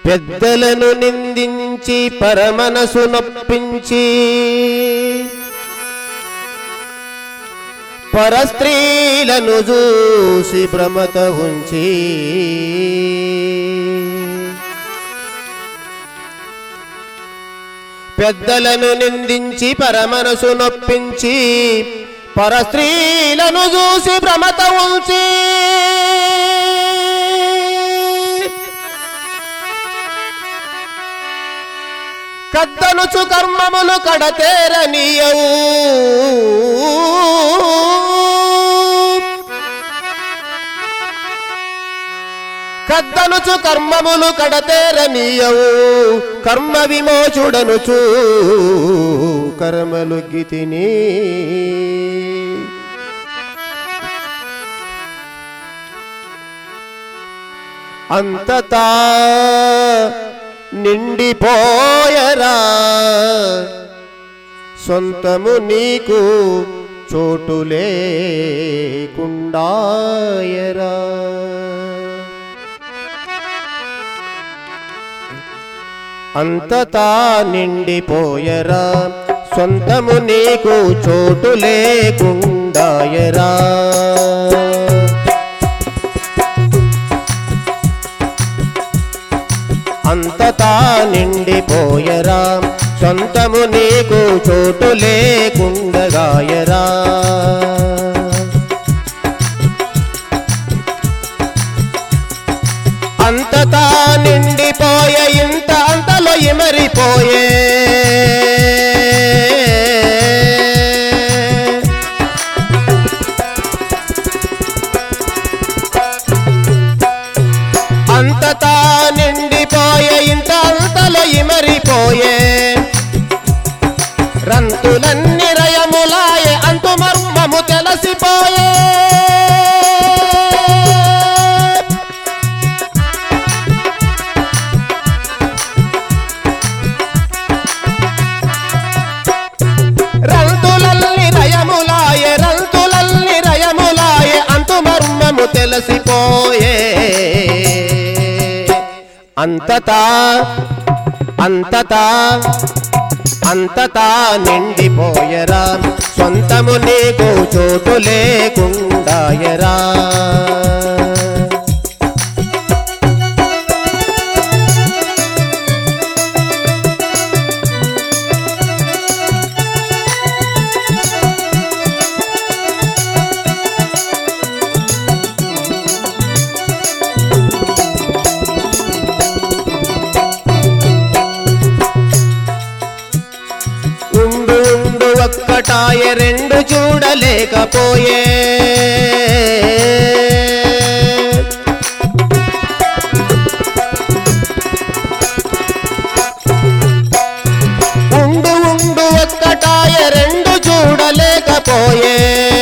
పెద్దలను నిందించి పరమనసు నొప్పించి పరస్త్రీలను చూసి భ్రమత ఉంచి పెద్దలను నిందించి పరమనసు నొప్పించి పరస్త్రీలను చూసి భ్రమత ఉంచి కద్దనుచు కర్మములు కడతేరనీయవు కద్దనుచు కర్మములు కడతేరనీయవు కర్మ విమోచుడనుచు కర్మలు గితిని అంతటా నిండిపోయరా సొంతము నీకు చోటు లేకుండాయరా అంతటా నిండిపోయరా సొంతము నీకు చోటు లేకుండాయరా అంతటా నిండిపోయరా సొంతము నీకు చోటు లేకుండగాయరా అంతటా నిండిపోయే ఇంత అంతలో ఇమరిపోయే అంతటా నిండిపోయే ఇంత అంతలో ఇమరిపోయే రంతులన్నీ రయములాయే అంతు మర్మము తెలిసిపోయే రంతులల్ని రయములాయే రంతులల్ని రయములాయే అంతు మర్మము తెలిసిపోయే అంతటా అంతటా అంతటా నిండిపోయరా సొంతము నీకు చోటు లేకుండాయరా ఉండు ఉండు ఒక్కటాయ రెండు చూడలేకపోయే ఉండు ఉండు ఒక్కటాయ రెండు చూడలేకపోయే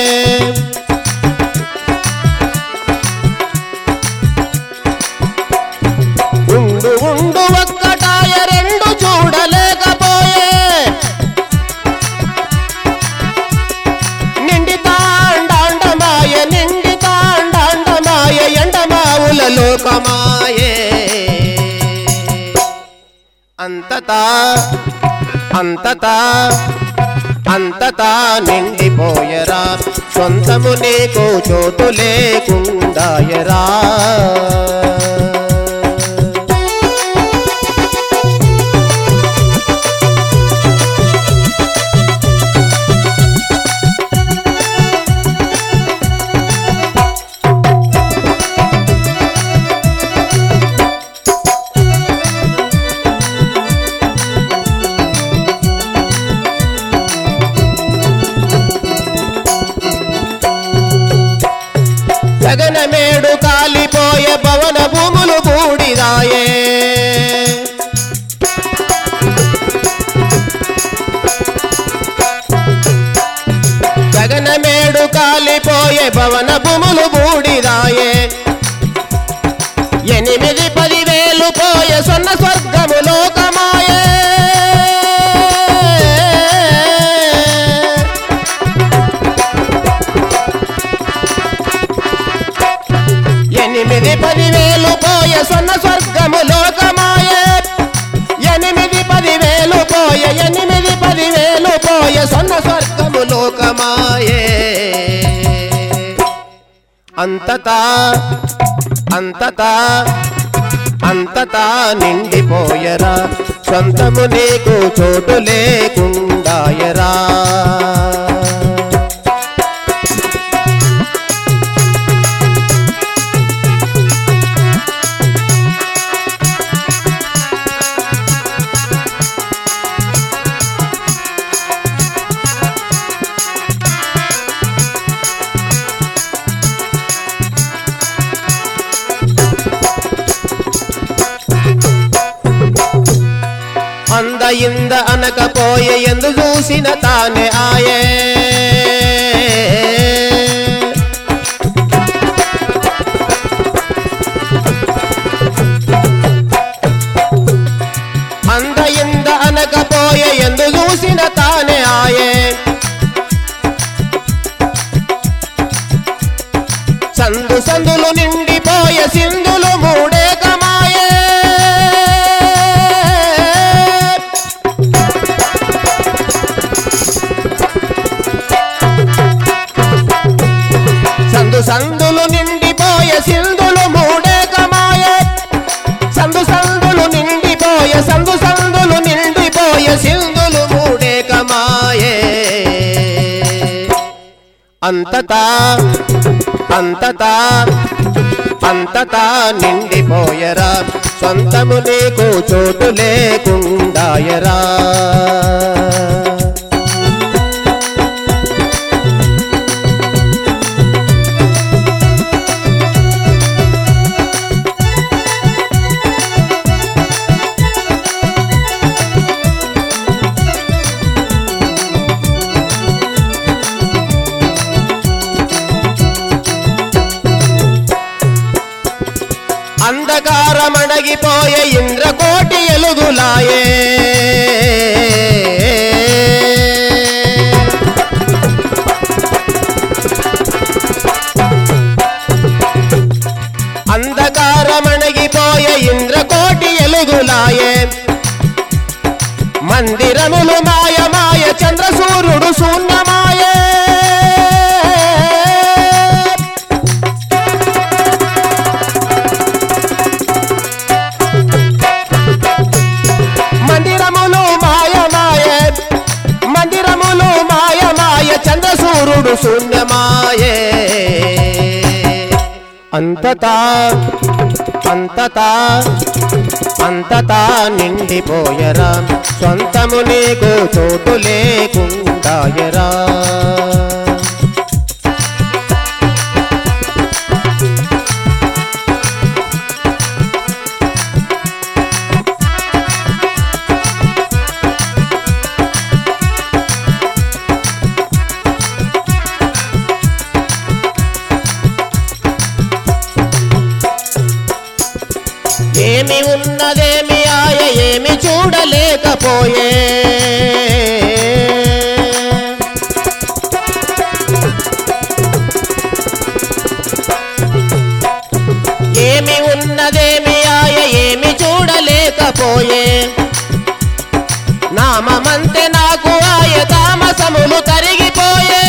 ఉండు ఉండు ఒక్కటాయ రెండు చూడలేకపోయే నిండి తాండాండమాయ నిండి తాండాండమాయ ఎండమావుల లోకమాయే అంతటా అంతటా అంతటా నిండిపోయరా సొంతము నీకు చోటు లేకుండాయరా గగనమేడు కాలిపోయే భవన భూములు బూడిదాయే గగనమేడు కాలిపోయే భవన భూములు బూడిదాయే ఎనిమిది పదివేలు పోయే సొన్న స్వర్గము లోకమాయే ఎనిమిది పదివేలు పోయే సొన్న స్వర్గము లోకమాయే నిండిపోయే సొన్న స్వర్గము లోకమాయే అంతటా అంతటా అంతటా నిండిపోయరా సొంతము నీకు చోటు లేకుండాయరా అంద ఇంద అనకపోయే ఎందు చూసిన తానే ఆయే అంద ఇంద అనకపోయే ఎందు చూసిన తానే ఆయే సందు సందులు నిండిపోయే సింధులు మూడే కమాయే సందు సందులు నిండిపోయే సింధులు మూడే కమాయే సందు సందులు నిండిపోయే సందు సందులు నిండిపోయే సింధులు మూడే కమాయే అంతటా అంతటా అంతటా నిండిపోయరా సొంతము నీకు చోటు లేకుండాయరా అంధకారమణగిపోయే ఇంద్రకోటి ఎలుగులాయే అంధకారమణగిపోయే ఇంద్రకోటి ఎలుగులాయే మందిరములు మాయ మాయ చంద్రసూర్యుడు శూన్యమాయే మందిరములు మాయ మాయ మందిరములు మాయ మాయ చంద్రసూర్యుడు శూన్యమాయే అంతటా అంతటా అంతటా నిండిపోయరా సొంతము నీకు చోటు లేకుండాయరా ఏమి ఉన్నదేమి ఆయ ఏమి చూడలేకపోయే ఏమి ఉన్నదేమి ఆయ ఏమి చూడలేకపోయే నామమంతే నాకు ఆయ తామసములు తరిగిపోయే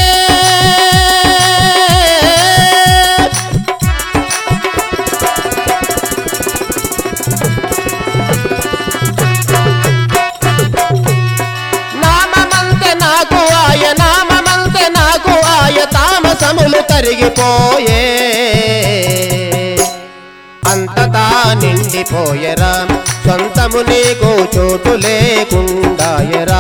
నామమంతే నాకు ఆయ నామమంతే నాకు ఆయ తామసములు తరిగిపోయే అంతటా నిండిపోయరా సొంతము నీకు చోటు లేకుండాయరా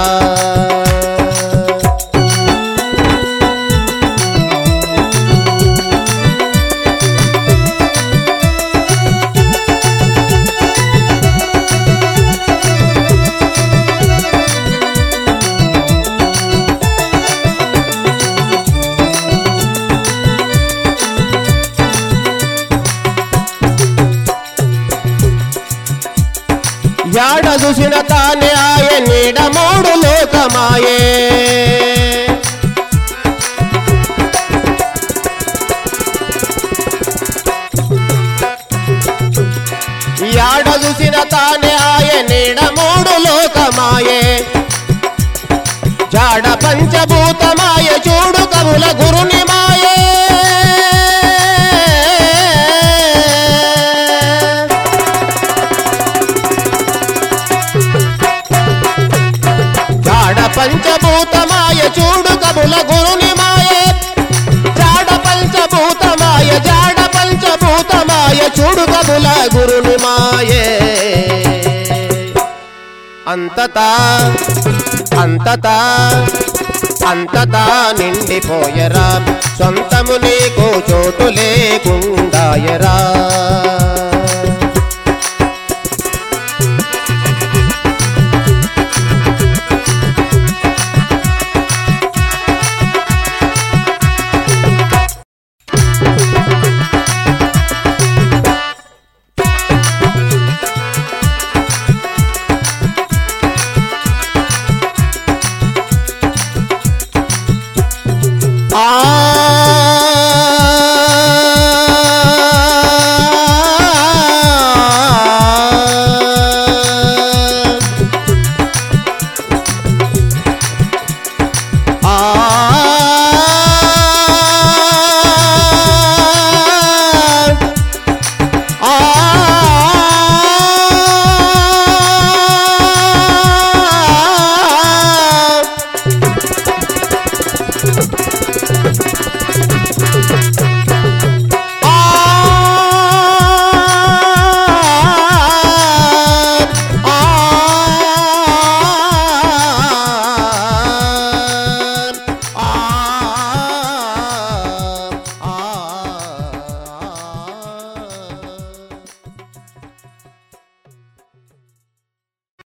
యాడ చూసిన తానే ఆయ నీడ మూడు లోకమాయే యాడ చూసిన తానే ఆయ నీడ మూడు లోకమాయే జాడ పంచభూతమాయ చూడు కవుల గురుని మాయే జాడ పంచభూతమాయ చూడు కవుల గురుని మాయే జాడ పంచభూతమాయ జాడ పంచభూతమాయ చూడు కవుల గురుని మాయే అంతటా అంతటా అంతటా నిండిపోయరా సొంతము నీకు చోటు లేకుండాయరా